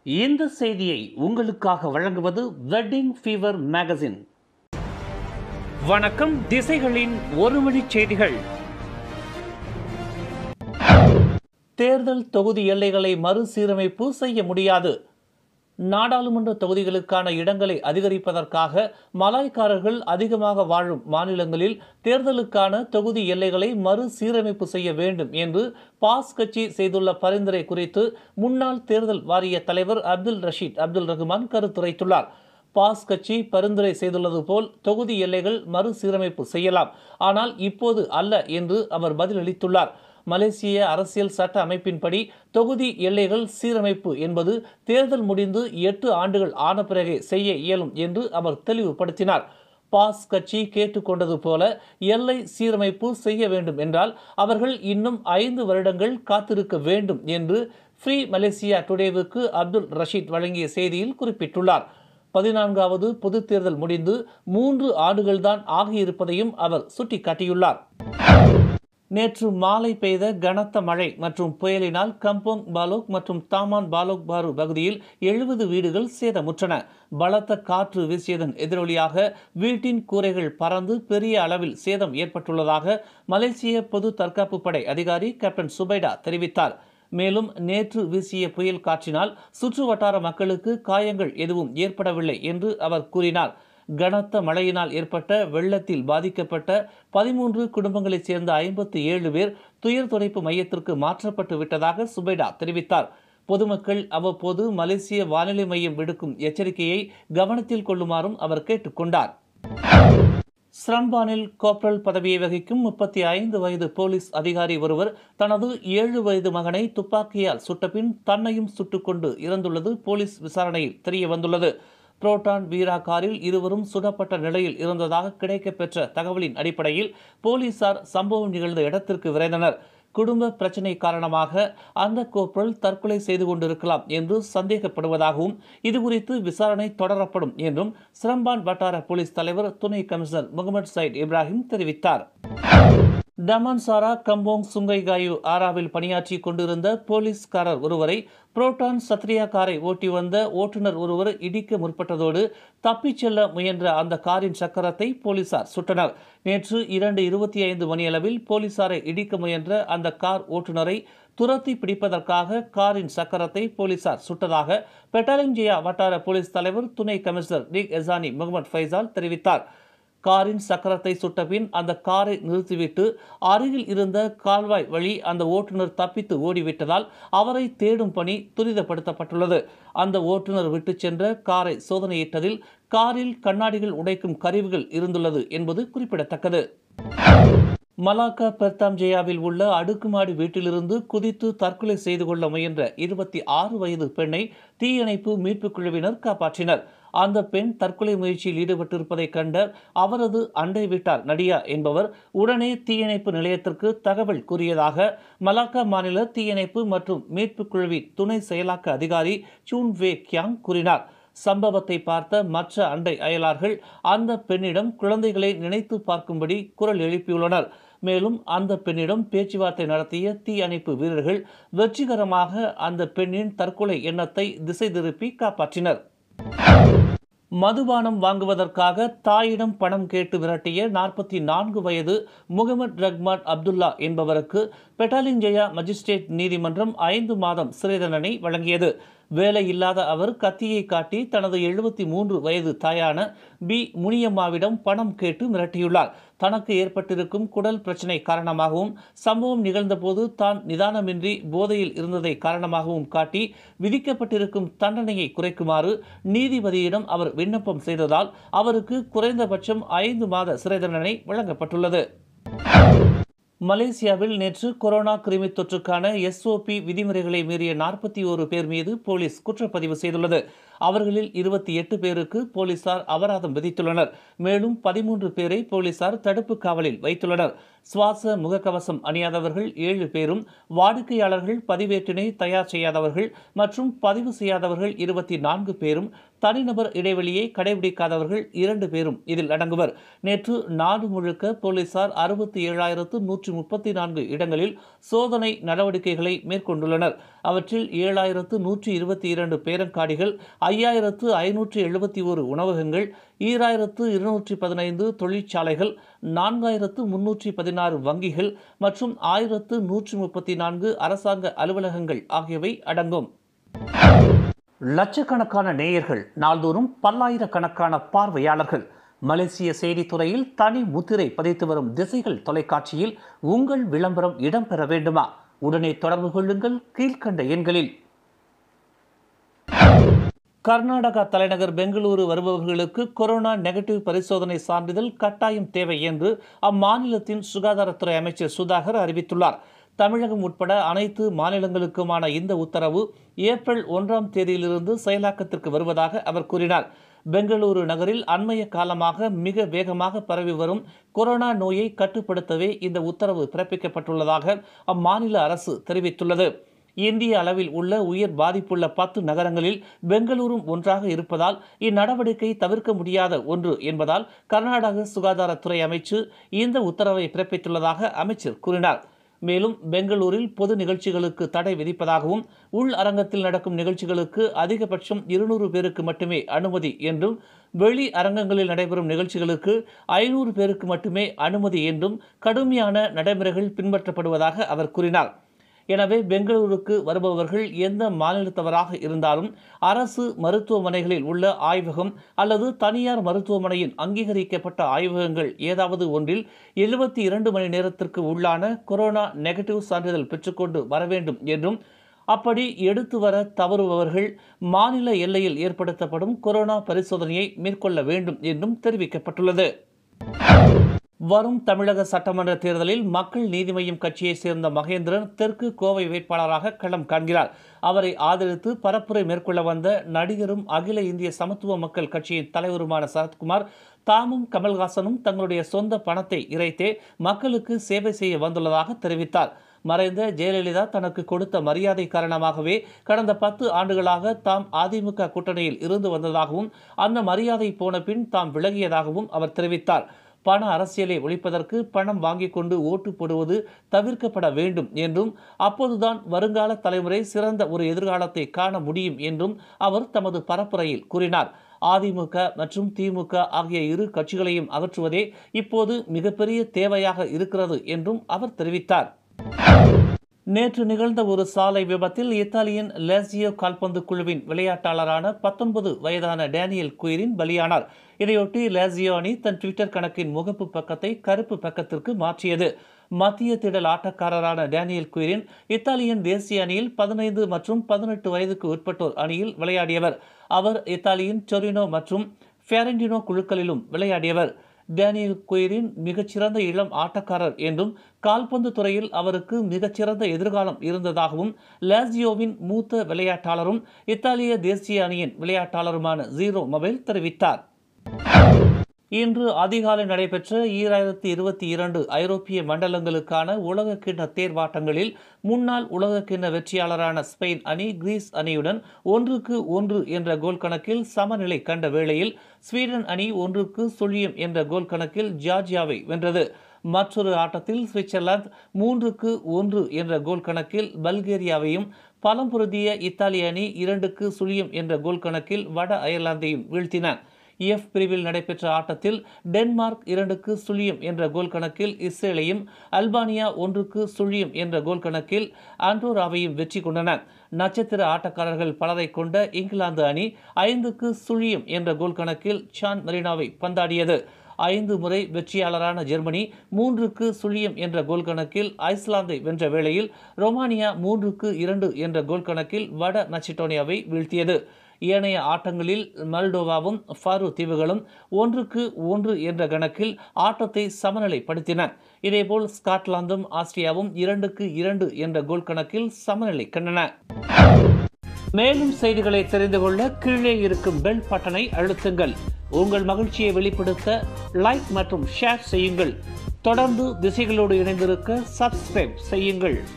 இந்த செய்தியை உங்களுக்காக வழங்குவது வெட்டிங் ஃபீவர் மேகசின் வணக்கம் திசைகளின் ஒரு மணி செய்திகள் தேர்தல் தொகுதி எல்லைகளை மறுசீரமைப்பு செய்ய முடியாது நாடாளுமன்ற தொகுதிகளுக்கான இடங்களை அதிகரிப்பதற்காக மலாய்க்காரர்கள் அதிகமாக வாழும் மாநிலங்களில் தேர்தலுக்கான தொகுதி எல்லைகளை மறுசீரமைப்பு செய்ய வேண்டும் என்று பாஸ் கட்சி செய்துள்ள பரிந்துரை குறித்து முன்னாள் தேர்தல் வாரிய தலைவர் அப்துல் ரஷீத் அப்துல் ரஹ்மான் கருத்துரைத்துள்ளார் பாஸ் கட்சி பரிந்துரை செய்துள்ளது போல் தொகுதி எல்லைகள் மறுசீரமைப்பு செய்யலாம் ஆனால் இப்போது அல்ல என்று அவர் பதிலளித்துள்ளார் மலேசிய அரசியல் சட்ட அமைப்பின்படி தொகுதி எல்லைகள் சீரமைப்பு என்பது தேர்தல் முடிந்து எட்டு ஆண்டுகள் ஆன பிறகே செய்ய இயலும் என்று அவர் தெளிவுபடுத்தினார் பாஸ் கட்சி கேட்டுக்கொண்டது போல எல்லை சீரமைப்பு செய்ய வேண்டும் என்றால் அவர்கள் இன்னும் ஐந்து வருடங்கள் காத்திருக்க வேண்டும் என்று ஃப்ரீ மலேசியா டுடேவுக்கு அப்துல் ரஷீத் வழங்கிய செய்தியில் குறிப்பிட்டுள்ளார் பதினான்காவது பொதுத் தேர்தல் முடிந்து மூன்று ஆண்டுகள்தான் ஆகியிருப்பதையும் அவர் சுட்டிக்காட்டியுள்ளார் நேற்று மாலை பெய்த கனத்த மழை மற்றும் புயலினால் கம்போங் பாலோக் மற்றும் தாமான் பாலோக் பாரு பகுதியில் எழுபது வீடுகள் சேதமுற்றன பலத்த காற்று வீசியதன் எதிரொலியாக வீட்டின் கூரைகள் பறந்து பெரிய அளவில் சேதம் ஏற்பட்டுள்ளதாக மலேசிய பொது தற்காப்பு படை அதிகாரி கேப்டன் சுபைடா தெரிவித்தார் மேலும் நேற்று வீசிய புயல் காற்றினால் சுற்று வட்டார மக்களுக்கு காயங்கள் எதுவும் ஏற்படவில்லை என்று அவர் கூறினார் கனத்த மழையினால் ஏற்பட்ட வெள்ளத்தில் பாதிக்கப்பட்ட பதிமூன்று குடும்பங்களைச் சேர்ந்த ஐம்பத்தி ஏழு பேர் துயர் துடைப்பு மையத்திற்கு மாற்றப்பட்டு விட்டதாக சுபைடா தெரிவித்தார் பொதுமக்கள் அவ்வப்போது மலேசிய வானிலை மையம் விடுக்கும் எச்சரிக்கையை கவனத்தில் கொள்ளுமாறும் அவர் கேட்டுக்கொண்டார் ஸ்ரம்பானில் கோப்ரல் பதவியை வகிக்கும் முப்பத்தி ஐந்து வயது போலீஸ் அதிகாரி ஒருவர் தனது ஏழு வயது மகனை துப்பாக்கியால் சுட்டபின் தன்னையும் சுட்டுக்கொண்டு இறந்துள்ளது போலீஸ் விசாரணையில் தெரிய வந்துள்ளது புரோட்டான் வீரா காரில் இருவரும் சுடப்பட்ட நிலையில் இருந்ததாக கிடைக்கப்பெற்ற தகவலின் அடிப்படையில் போலீசார் சம்பவம் நிகழ்ந்த இடத்திற்கு விரைந்தனர் குடும்ப பிரச்சினை காரணமாக அந்த கோப்ரல் தற்கொலை செய்து கொண்டிருக்கலாம் என்று சந்தேகப்படுவதாகவும் இதுகுறித்து விசாரணை தொடரப்படும் என்றும் சிரம்பான் வட்டார போலீஸ் தலைவர் துணை கமிஷனர் முகமது சயிட் இப்ராஹிம் தெரிவித்தார் டமான்சாரா கம்போங் சுங்கைகாயு ஆராவில் பணியாற்றி கொண்டிருந்த போலீஸ்காரர் ஒருவரை புரோட்டான் சத்ரியா காரை ஓட்டி வந்த ஓட்டுநர் ஒருவர் இடிக்க முற்பட்டதோடு தப்பிச் செல்ல முயன்ற அந்த காரின் சக்கரத்தை போலீசார் சுட்டனர் நேற்று இரண்டு இருபத்தி ஐந்து மணியளவில் போலீசாரை இடிக்க முயன்ற அந்த கார் ஓட்டுநரை துரத்தி பிடிப்பதற்காக காரின் சக்கரத்தை போலீசார் சுட்டதாக பெட்டாலிஞ்சியா வட்டார போலீஸ் தலைவர் துணை commissioner Nik Ezani Mohamad Faisal தெரிவித்தார் காரின் சக்கரத்தை சுட்டபின் அந்த காரை நிறுத்திவிட்டு அருகில் இருந்த கால்வாய் வழி அந்த ஓட்டுநர் தப்பித்து ஓடிவிட்டதால் அவரை தேடும் பணி துரிதப்படுத்தப்பட்டுள்ளது அந்த ஓட்டுநர் விட்டு சென்ற காரை சோதனையிட்டதில் காரில் கண்ணாடிகள் உடைக்கும் கருவிகள் இருந்துள்ளது என்பது குறிப்பிடத்தக்கது மலாக்கா பெர்தாம்ஜேயாவில் உள்ள அடுக்குமாடி வீட்டிலிருந்து குதித்து தற்கொலை செய்து கொள்ள முயன்ற இருபத்தி ஆறு வயது பெண்ணை தீயணைப்பு மீட்புக் குழுவினர் காப்பாற்றினர் அந்த பெண் தற்கொலை முயற்சியில் ஈடுபட்டிருப்பதைக் கண்ட அவரது அண்டை வீட்டார் நடியா என்பவர் உடனே தீயணைப்பு நிலையத்திற்கு தகவல் கூறியதாக மலாக்கா மாநில தீயணைப்பு மற்றும் மீட்புக் குழுவின் துணை செயலாக்க அதிகாரி சூன் வே கியாங் கூறினார் சம்பவத்தை பார்த்த மற்ற அண்டை அயலார்கள் அந்த பெண்ணிடம் குழந்தைகளை நினைத்து பார்க்கும்படி குரல் எழுப்பியுள்ளனர் மேலும் அந்த பெண்ணிடம் பேச்சுவார்த்தை நடத்திய தீயணைப்பு வீரர்கள் வெற்றிகரமாக அந்த பெண்ணின் தற்கொலை எண்ணத்தை திசை திருப்பி காப்பாற்றினர் மதுபானம் வாங்குவதற்காக தாயிடம் பணம் கேட்டு விரட்டிய நாற்பத்தி நான்கு வயது முகமது ரஹ்மான் அப்துல்லா என்பவருக்கு பெட்டாலிஞ்சயா மஜிஸ்ட்ரேட் நீதிமன்றம் ஐந்து மாதம் சிறை தண்டனை வழங்கியது வேலை இல்லாத அவர் கத்தியை காட்டி தனது எழுபத்தி மூன்று வயது தாயான பி முனியம்மாவிடம் பணம் கேட்டு மிரட்டியுள்ளார் தனக்கு ஏற்பட்டிருக்கும் குடல் பிரச்சினை காரணமாகவும் சம்பவம் நிகழ்ந்தபோது தான் நிதானமின்றி போதையில் இருந்ததை காரணமாகவும் காட்டி விதிக்கப்பட்டிருக்கும் தண்டனையை குறைக்குமாறு நீதிபதியிடம் அவர் விண்ணப்பம் செய்ததால் அவருக்கு குறைந்தபட்சம் ஐந்து மாத சிறை தண்டனை வழங்கப்பட்டுள்ளது மலேசியாவில் நேற்று கொரோனா கிருமி தொற்றுக்கான எஸ்ஓபி விதிமுறைகளை மீறிய நாற்பத்தி ஓரு பேர் மீது போலீஸ் குற்றப்பதிவு செய்துள்ளது அவர்களில் இருபத்தி எட்டு பேருக்கு போலீசார் அபராதம் விதித்துள்ளனர் மேலும் பதிமூன்று பேரை போலீசார் தடுப்பு காவலில் வைத்துள்ளனர் சுவாச முகக்கவசம் அணியாதவர்கள் ஏழு பேரும் வாடிக்கையாளர்கள் பதிவேற்றினை தயார் செய்யாதவர்கள் மற்றும் பதிவு செய்யாதவர்கள் இருபத்தி நான்கு பேரும் தனிநபர் இடைவெளியை கடைபிடிக்காதவர்கள் இரண்டு பேரும் இதில் அடங்குவர் நேற்று நாடு முழுக்க போலீசார் அறுபத்தி ஏழாயிரத்து நூற்றி முப்பத்தி நான்கு இடங்களில் சோதனை நடவடிக்கைகளை மேற்கொண்டுள்ளனர் அவற்றில் ஏழாயிரத்து நூற்றி இருபத்தி இரண்டு பேரங்காடிகள் ஐயாயிரத்து ஐநூற்றி எழுபத்தி ஒரு உணவகங்கள் ஈராயிரத்து இருநூற்றி பதினைந்து தொழிற்சாலைகள் நான்காயிரத்து முன்னூற்றி பதினாறு வங்கிகள் மற்றும் ஆயிரத்து நூற்றி முப்பத்தி நான்கு அரசாங்க அலுவலகங்கள் ஆகியவை அடங்கும் லட்சக்கணக்கான நேயர்கள் நாள்தோறும் பல்லாயிரக்கணக்கான பார்வையாளர்கள் மலேசிய செய்தித்துறையில் தனி முத்திரை பதித்து வரும் திசைகள் தொலைக்காட்சியில் உங்கள் விளம்பரம் இடம்பெற வேண்டுமா உடனே தொடர்பு கொள்ளுங்கள் கீழ்கண்ட எண்களில் கர்நாடகா தலைநகர் பெங்களூரு வருபவர்களுக்கு கொரோனா நெகட்டிவ் பரிசோதனை சான்றிதழ் கட்டாயம் தேவை என்று அம்மாநிலத்தின் சுகாதாரத்துறை அமைச்சர் சுதாகர் அறிவித்துள்ளார் தமிழகம் உட்பட அனைத்து மாநிலங்களுக்குமான இந்த உத்தரவு ஏப்ரல் ஒன்றாம் தேதியிலிருந்து செயலாக்கத்திற்கு வருவதாக அவர் கூறினார் பெங்களூரு நகரில் அண்மைய காலமாக மிக வேகமாக பரவி வரும் கொரோனா நோயை கட்டுப்படுத்தவே இந்த உத்தரவு பிறப்பிக்கப்பட்டுள்ளதாக அம்மாநில அரசு தெரிவித்துள்ளது இந்திய அளவில் உள்ள உயர் பாதிப்புள்ள பத்து நகரங்களில் பெங்களூரும் ஒன்றாக இருப்பதால் இந்நடவடிக்கை தவிர்க்க முடியாத ஒன்று என்பதால் கர்நாடக சுகாதாரத்துறை அமைச்சு இந்த உத்தரவை பிறப்பித்துள்ளதாக அமைச்சர் கூறினார் மேலும் பெங்களூரில் பொது நிகழ்ச்சிகளுக்கு தடை விதிப்பதாகவும் உள் அரங்கத்தில் நடக்கும் நிகழ்ச்சிகளுக்கு அதிகபட்சம் இருநூறு பேருக்கு மட்டுமே அனுமதி என்றும் வெளி அரங்கங்களில் நடைபெறும் நிகழ்ச்சிகளுக்கு ஐநூறு பேருக்கு மட்டுமே அனுமதி என்றும் கடுமையான நடைமுறைகள் பின்பற்றப்படுவதாக அவர் கூறினார் எனவே பெங்களூருக்கு வருபவர்கள் எந்த மாநிலத்தவராக இருந்தாலும் அரசு மருத்துவமனைகளில் உள்ள ஆய்வகம் அல்லது தனியார் மருத்துவமனையின் அங்கீகரிக்கப்பட்ட ஆய்வகங்கள் ஏதாவது ஒன்றில் எழுபத்தி இரண்டு மணி நேரத்திற்கு உள்ளான கொரோனா நெகட்டிவ் சான்றிதழ் பெற்றுக்கொண்டு வர வேண்டும் என்றும் அப்படி எடுத்து வர தவறுபவர்கள் மாநில எல்லையில் ஏற்படுத்தப்படும் கொரோனா பரிசோதனையை மேற்கொள்ள வேண்டும் என்றும் தெரிவிக்கப்பட்டுள்ளது வரும் தமிழக சட்டமன்ற தேர்தலில் மக்கள் நீதி மய்யம் கட்சியைச் சேர்ந்த மகேந்திரன் தெற்கு கோவை வேட்பாளராக களம் காண்கிறார் அவரை ஆதரித்து பரப்புரை மேற்கொள்ள வந்த நடிகரும் அகில இந்திய சமத்துவ மக்கள் கட்சியின் தலைவருமான சரத்குமார் தாமும் கமல்ஹாசனும் தங்களுடைய சொந்த பணத்தை இறைத்தே மக்களுக்கு சேவை செய்ய வந்துள்ளதாக தெரிவித்தார் மறைந்த ஜெயலலிதா தனக்கு கொடுத்த மரியாதை காரணமாகவே கடந்த பத்து ஆண்டுகளாக தாம் அதிமுக கூட்டணியில் இருந்து வந்ததாகவும் அந்த மரியாதை போன பின் தாம் விலகியதாகவும் அவர் தெரிவித்தார் பண அரசியலை ஒழிப்பதற்கு பணம் வாங்கிக் கொண்டு ஓட்டு போடுவது தவிர்க்கப்பட வேண்டும் என்றும் அப்போதுதான் வருங்கால தலைமுறை சிறந்த ஒரு எதிர்காலத்தை காண முடியும் என்றும் அவர் தமது பரப்புரையில் கூறினார் அதிமுக மற்றும் திமுக ஆகிய இரு கட்சிகளையும் அகற்றுவதே இப்போது மிகப்பெரிய தேவையாக இருக்கிறது என்றும் அவர் தெரிவித்தார் நேற்று நிகழ்ந்த ஒரு சாலை விபத்தில் இத்தாலியின் லேசியோ கால்பந்து குழுவின் விளையாட்டாளரான பத்தொன்பது வயதான டேனியல் குயிரின் பலியானார் இதையொட்டி லேசியோ அணி தன் ட்விட்டர் கணக்கின் முகப்பு பக்கத்தை கருப்பு பக்கத்திற்கு மாற்றியது மத்திய திடல் ஆட்டக்காரரான டேனியல் குயிரின் இத்தாலியன் தேசிய அணியில் பதினைந்து மற்றும் பதினெட்டு வயதுக்கு உட்பட்டோர் அணியில் விளையாடியவர் அவர் இத்தாலியின் டொரினோ மற்றும் ஃபேரண்டினோ குழுக்களிலும் விளையாடியவர் டேனியல் குயிரின் மிகச்சிறந்த இளம் ஆட்டக்காரர் என்றும் கால்பந்து துறையில் அவருக்கு மிகச்சிறந்த எதிர்காலம் இருந்ததாகவும் லாசியோவின் மூத்த விளையாட்டாளரும் இத்தாலிய தேசிய அணியின் விளையாட்டாளருமான ஜீரோ மொபைல் தெரிவித்தார் இன்று அதிகாலை நடைபெற்ற ஈராயிரத்தி இருபத்தி இரண்டு ஐரோப்பிய மண்டலங்களுக்கான உலக கிண்ண தேர்வாட்டங்களில் முன்னாள் உலக கிண்ண வெற்றியாளரான ஸ்பெயின் அணி கிரீஸ் அணியுடன் ஒன்றுக்கு ஒன்று என்ற கோல் கணக்கில் சமநிலை கண்ட வேளையில் ஸ்வீடன் அணி ஒன்றுக்கு சுழியம் என்ற கோல் கணக்கில் ஜார்ஜியாவை வென்றது மற்றொரு ஆட்டத்தில் சுவிட்சர்லாந்து மூன்றுக்கு ஒன்று என்ற கோல் கணக்கில் பல்கேரியாவையும் பலம் பொருந்திய இத்தாலிய அணி இரண்டுக்கு சுழியம் என்ற கோல் கணக்கில் வட அயர்லாந்தையும் வீழ்த்தின எஃப் பிரிவில் நடைபெற்ற ஆட்டத்தில் டென்மார்க் இரண்டுக்கு சுழியம் என்ற கோல் கணக்கில் இஸ்ரேலையும் அல்பானியா ஒன்றுக்கு சுழியம் என்ற கோல் கணக்கில் ஆண்டோராவையும் வெற்றி கொண்டன நட்சத்திர ஆட்டக்காரர்கள் பலரை கொண்ட இங்கிலாந்து அணி ஐந்துக்கு சுழியம் என்ற கோல் கணக்கில் சான் மரினாவை பந்தாடியது ஐந்து முறை வெற்றியாளரான ஜெர்மனி மூன்றுக்கு சுழியம் என்ற கோல் கணக்கில் ஐஸ்லாந்தை வென்ற வேளையில் ரொமானியா மூன்றுக்கு இரண்டு என்ற கோல் கணக்கில் வட மசிடோனியாவை வீழ்த்தியது ஏனைய ஆட்டங்களில் மல்டோவாவும் ஃபாரு தீவுகளும் ஒன்றுக்கு ஒன்று என்ற கணக்கில் ஆட்டத்தை சமநிலைப்படுத்தின இதேபோல் ஸ்காட்லாந்தும் ஆஸ்திரியாவும் இரண்டுக்கு இரண்டு என்ற கோல் கணக்கில் சமநிலை கண்டன மேலும் செய்திகளை தெரிந்து கொள்ள கீழே இருக்கும் பெல் பட்டனை அழுத்துங்கள் உங்கள் மகிழ்ச்சியை வெளிப்படுத்த லைக் மற்றும் ஷேர் செய்யுங்கள் தொடர்ந்து திசைகளோடு இணைந்திருக்க சப்ஸ்கிரைப் செய்யுங்கள்